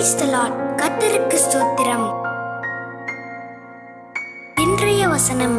Praise the Lord. கர்த்தருக்கு ஸ்தோத்திரம் இன்றைய வசனம்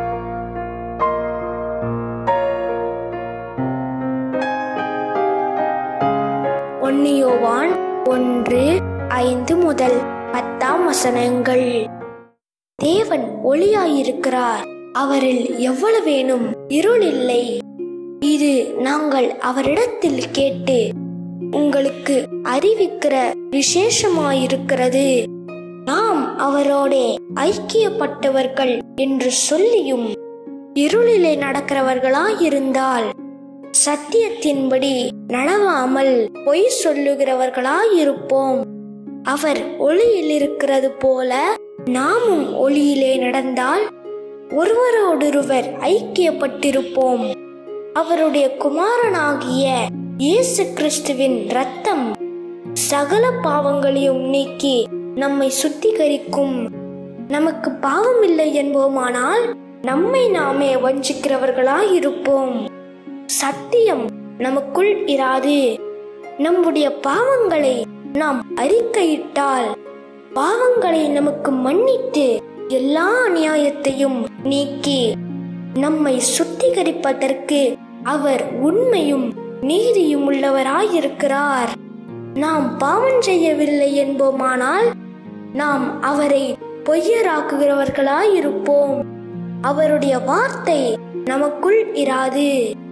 ஒன்னியோவான் ஒன்று ஐந்து முதல் பத்தாம் வசனங்கள் தேவன் ஒளியாயிருக்கிறார் அவரில் எவ்வளவேனும் இருள் இல்லை இது நாங்கள் அவரிடத்தில் கேட்டு உங்களுக்கு அறிவிக்கிற விசேஷமாயிருக்கிறது நாம் அவரோடே ஐக்கியப்பட்டவர்கள் என்று சொல்லியும் இருளிலே நடக்கிறவர்களாயிருந்தால் சத்தியத்தின்படி நடவாமல் பொய் சொல்லுகிறவர்களாயிருப்போம் அவர் ஒளியில் இருக்கிறது போல நாமும் ஒளியிலே நடந்தால் ஒருவரோடொருவர் ஐக்கியப்பட்டிருப்போம் அவருடைய குமாரனாகிய இயேசு கிறிஸ்துவின் ரத்தம் சகல பாவங்களையும் நீக்கி நம்மை சுத்திகரிக்கும் நமக்கு பாவம் இல்லை என்போமானால் நம்மை நாமே வஞ்சிக்கிறவர்களாயிருப்போம் சத்தியம் நமக்குள் இராது நம்முடைய பாவங்களை நாம் அறிக்கையிட்டால் பாவங்களை நமக்கு மன்னித்து எல்லா அநியாயத்தையும் நீக்கி நம்மை சுத்திகரிப்பதற்கு அவர் உண்மையும் நீதியும் உள்ளவராயிருக்கிறார் நாம் பாவம் செய்யவில்லை என்போமானால் நாம் அவரை பொய்யராக்குகிறவர்களாயிருப்போம் அவருடைய வார்த்தை நமக்குள் இராது